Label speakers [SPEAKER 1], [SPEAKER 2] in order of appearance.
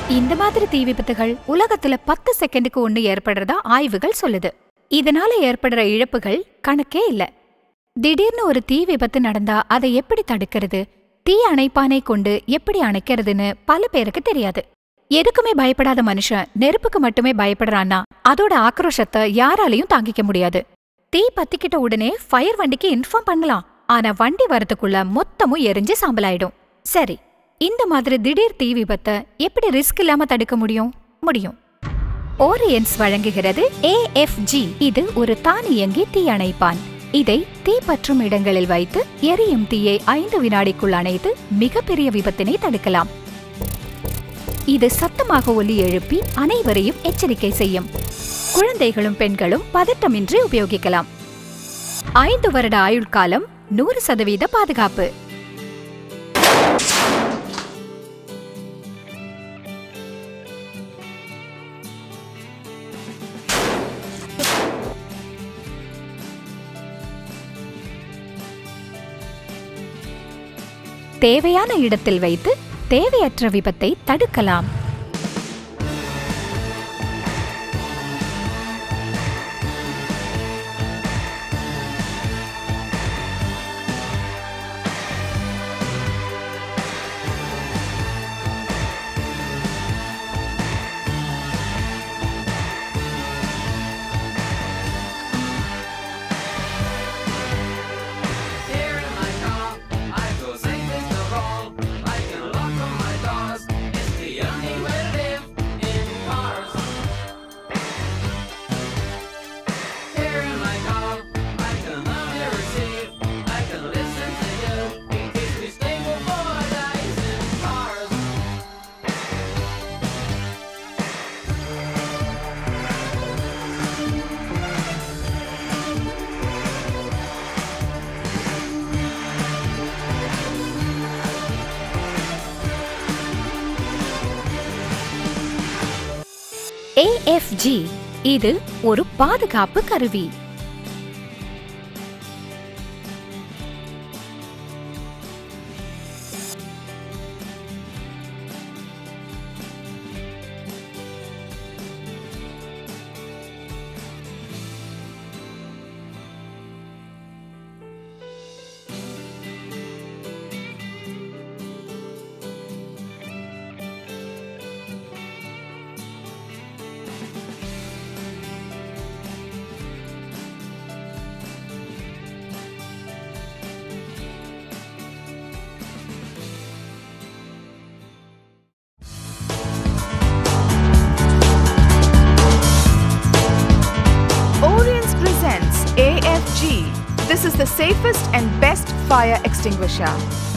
[SPEAKER 1] இந்த மாதிரி தீ விபத்துகள் உலகத்துல பத்து செகண்டுக்கு ஒண்ணு ஏற்படுறதா ஆய்வுகள் சொல்லுது இதனால ஏற்படுற இழப்புகள் கணக்கே இல்ல திடீர்னு ஒரு தீ விபத்து நடந்தா அதை எப்படி தடுக்கிறது தீ அணைப்பானை கொண்டு எப்படி அணைக்கிறதுன்னு பல பேருக்கு தெரியாது எதுக்குமே பயப்படாத மனுஷன் நெருப்புக்கு மட்டுமே பயப்படுறான்னா அதோட ஆக்ரோஷத்தை யாராலையும் தாங்கிக்க முடியாது தீ பத்திக்கிட்ட உடனே ஃபயர் வண்டிக்கு இன்ஃபார்ம் பண்ணலாம் ஆனா வண்டி வரதுக்குள்ள மொத்தமும் எரிஞ்சு சாம்பலாயிடும் சரி இந்த மாதிரி திடீர் தீ விபத்தை எப்படி ரிஸ்க் இல்லாம தடுக்க முடியும் முடியும் ஓரியன்ஸ் வழங்குகிறது ஏஎஃப்ஜி இது ஒரு தானியங்கி தீயணைப்பான் இதை தீ பற்றும் இடங்களில் வைத்து எரியும் தீயை ஐந்து வினாடிக்குள் அணைத்து மிகப்பெரிய விபத்தினை தடுக்கலாம் இது சத்தமாக ஒலி எழுப்பி அனைவரையும் எச்சரிக்கை செய்யும் குழந்தைகளும் பெண்களும் பதட்டமின்றி உபயோகிக்கலாம் ஐந்து வருட ஆயுள் காலம் நூறு சதவீத பாதுகாப்பு தேவையான இடத்தில் வைத்து தேவையற்ற விபத்தை தடுக்கலாம்
[SPEAKER 2] Here in my car, I feel safest of all. I can lock all my doors. It's the only way to live in cars. Here in my car, I can only receive. I can listen to you. It keeps me stable for days in cars.
[SPEAKER 1] ஏஎஃப்ஜி இது ஒரு பாதுகாப்பு கருவி
[SPEAKER 3] Oriens presents AFG. This is the safest and best fire extinguisher.